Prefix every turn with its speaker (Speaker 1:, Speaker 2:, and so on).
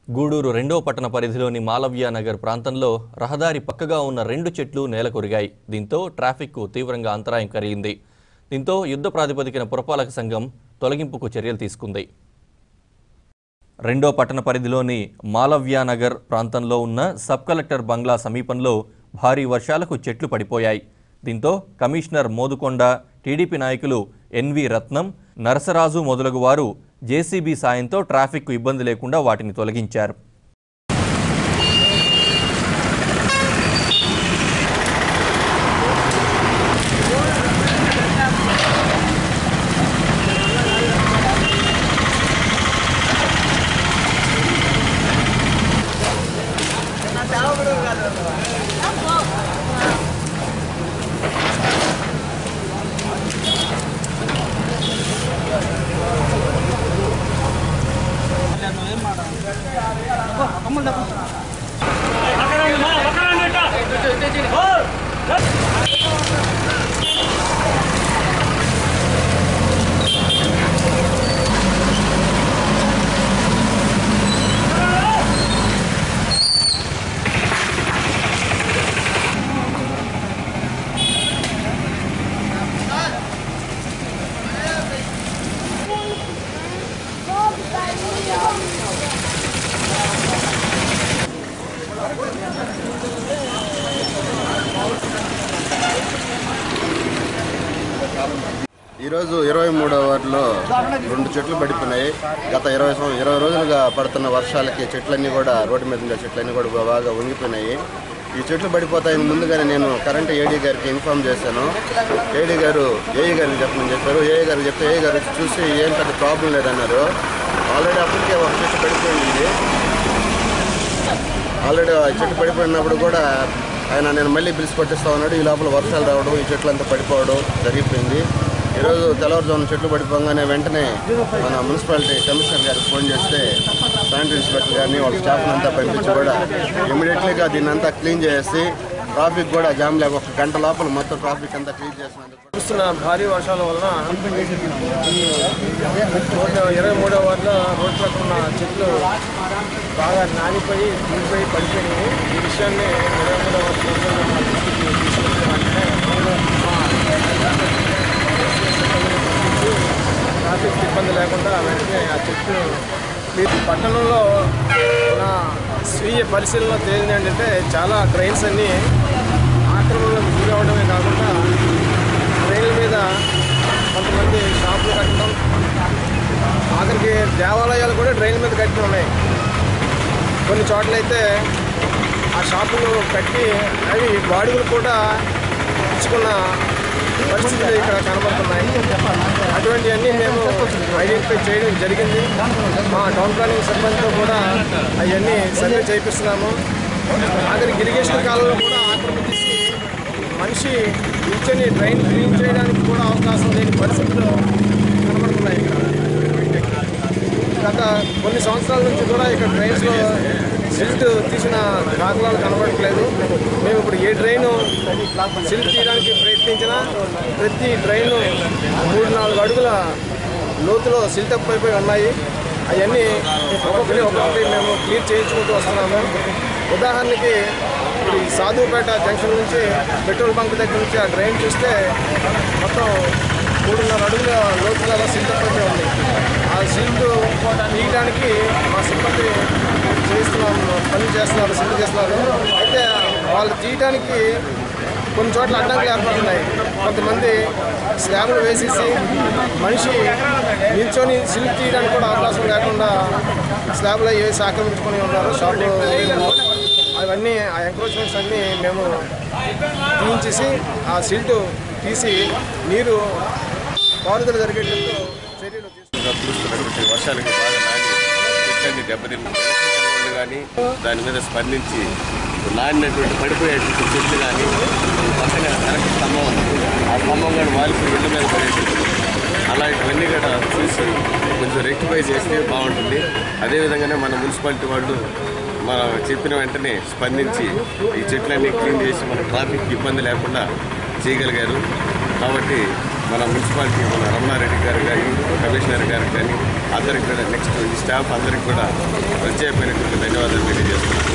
Speaker 1: గూడూరు రెండో పట్టణ పరిధిలోని మాలవ్య నగర్ ప్రాంతంలో రహదారి పక్కగా ఉన్న రెండు చెట్లు నేలకొరిగాయి దీంతో ట్రాఫిక్కు తీవ్రంగా అంతరాయం కలిగింది దీంతో యుద్ధ ప్రాతిపదికన పురపాలక సంఘం తొలగింపుకు చర్యలు తీసుకుంది రెండో పట్టణ పరిధిలోని మాలవ్యానగర్ ప్రాంతంలో ఉన్న సబ్ కలెక్టర్ బంగ్లా సమీపంలో భారీ వర్షాలకు చెట్లు పడిపోయాయి దీంతో కమిషనర్ మోదుకొండ టీడీపీ నాయకులు ఎన్వి రత్నం నరసరాజు మొదలగు వారు జేసీబీ సాయంతో ట్రాఫిక్కు ఇబ్బంది లేకుండా వాటిని తొలగించారు
Speaker 2: ఈరోజు ఇరవై మూడవ వార్డులో రెండు చెట్లు పడిపోయినాయి గత ఇరవై సం- ఇరవై రోజులుగా పడుతున్న వర్షాలకి చెట్లన్నీ కూడా రోడ్డు మీద ఉండే చెట్లన్నీ కూడా బాగా వంగిపోయినాయి ఈ చెట్లు పడిపోతాయని ముందుగానే నేను కరెంట్ ఏడీ గారికి ఇన్ఫామ్ చేశాను ఏడీ గారు ఏఈ గారికి చెప్పమని చెప్పారు ఏఈ గారికి చెప్తే ఏఈ గారు వచ్చి చూసి ఏం పెద్ద ప్రాబ్లం లేదన్నారు ఆల్రెడీ అప్పటికే ఒక చెట్టు పడిపోయింది ఆల్రెడీ ఆ చెట్టు పడిపోయినప్పుడు కూడా ఆయన నేను మళ్ళీ పిలిచి పట్టిస్తా ఉన్నాడు ఈ లోపల వర్షాలు రావడం ఈ చెట్లు అంతా పడిపోవడం జరిగిపోయింది ఈరోజు తెల్లవారుజామున చెట్లు పడిపోగానే వెంటనే మన మున్సిపాలిటీ కమిషనర్ గారికి ఫోన్ చేస్తే శానిటరీ ఇన్స్పెక్టర్ గారిని వాళ్ళ స్టాఫ్ అంతా పంపించి కూడా ఇమీడియట్లీగా దీన్ని అంతా క్లీన్ చేసి ట్రాఫిక్ కూడా జామ్ లేక ఒక గంట లోపల మొత్తం ట్రాఫిక్ అంతా క్లీన్ చేసినందుకు
Speaker 3: కురుస్తున్న భారీ వర్షాల వలన ఈ రోడ్డు ఇరవై మూడో వార్డులో రోడ్డు పక్కన ఉన్న చెట్లు బాగా నానిపోయి కూలిపోయి పడిపోయినాయి ఈ విషయాన్ని ఇరవై మూడో వార్డు ప్రజలు మా దృష్టికి తీసుకొచ్చిన వెంటనే ట్రాఫిక్ ఇబ్బంది లేకుండా వెంటనే ఆ చెట్లు ఈ పట్టణంలో నా స్వీయ పరిశీలన తేలింది ఏంటంటే చాలా ట్రైన్స్ అన్నీ ఆక్రమణలకు గురి అవడమే కాకుండా ట్రైన్ల మీద కొంతమంది షాపులు కట్టడం ఆఖరికి దేవాలయాలు కూడా ట్రైన్ మీద కట్టి ఉన్నాయి కొన్ని చోట్ల అయితే ఆ షాపులు కట్టి అవి బాడుగులు కూడా ఇచ్చుకున్న పరిస్థితులు ఇక్కడ కనబడుతున్నాయి అటువంటివన్నీ మేము ఐడెంటిఫై చేయడం జరిగింది మా టౌన్ ప్లానింగ్ సిబ్బందితో కూడా అవన్నీ సర్వే చేయిస్తున్నాము ఆఖరికి ఇరిగేషన్ కాలంలో కూడా ఆక్రమించి మనిషి నిల్చొని ట్రైన్ క్లీన్ చేయడానికి కూడా అవకాశం లేని పరిస్థితులు కనబడుతున్నాయి ఇక్కడ గత కొన్ని సంవత్సరాల నుంచి కూడా ఇక్కడ ట్రైన్స్లో సిల్ట్ తీసిన దాఖలాలు కనబడట్లేదు మేము ఇప్పుడు ఏ ట్రైన్ సిల్ట్ తీయడానికి ప్రయత్నించినా ప్రతి ట్రైన్ మూడు నాలుగు అడుగుల లోతులో సిల్ట్ అప్ అయిపోయి ఉన్నాయి అవన్నీ ఒక్కొక్కటి ఒక్కొక్కటి మేము క్లియర్ చేయించుకుంటూ వస్తున్నాము ఉదాహరణకి ఇప్పుడు ఈ సాధుపేట జంక్షన్ నుంచి పెట్రోల్ బంక్ దగ్గర నుంచి ఆ ట్రైన్ చూస్తే మొత్తం మూడున్నర అడుగుల లోతుగా సిల్ట్ అప్ అయిపోయి ఉంది ఆ సిల్ట్ తీయడానికి మా సిబ్బంది చేస్తున్నాము పని చేస్తున్నారు సిల్ట్ చేస్తున్నారు అయితే వాళ్ళు తీయడానికి కొన్ని చోట్ల అడ్డంకులు ఏర్పడుతున్నాయి కొంతమంది స్లాబ్లు వేసేసి మనిషి నిల్చొని సిల్ట్ తీయడానికి కూడా అవకాశం లేకుండా స్లాబ్లు అవి వేసి ఆక్రమించుకొని ఉన్నారు షాపులు అవన్నీ ఆ ఎంక్రోచ్మెంట్స్ అన్నీ మేము తీయించేసి ఆ సిల్ట్ తీసి నీరు పారుదల జరిగేటట్టు చర్యలు తీసుకుంటాం
Speaker 4: ఇంకా కురుస్తున్నటువంటి వర్షాలకి బాగా నాని చెట్లన్నీ దెబ్బతిన్నాయి వాళ్ళు కానీ దాని మీద స్పందించి నానినటువంటి పడిపోయేటువంటి చెట్లు కానీ పక్కన కరెంట్ స్తంభం ఉంది ఆ స్తంభం కూడా వాలిపోయి ఇళ్ళ మీద పడేసి అలాంటివన్నీ కూడా చూసి కొంచెం రెక్టిఫై చేస్తే బాగుంటుంది అదేవిధంగానే మన మున్సిపాలిటీ వాళ్ళు మనం చెప్పిన వెంటనే స్పందించి ఈ చెట్లన్నీ క్లీన్ చేసి మన ట్రాఫిక్ ఇబ్బంది లేకుండా చేయగలిగారు కాబట్టి మన మున్సిపాలిటీ మన రమణారెడ్డి గారు కానీ కమిషనర్ గారికి కానీ అందరికి కూడా నెక్స్ట్ ఈ స్టాఫ్ అందరికి కూడా ప్రత్యేకమైనటువంటి ధన్యవాదాలు తెలియజేస్తున్నాను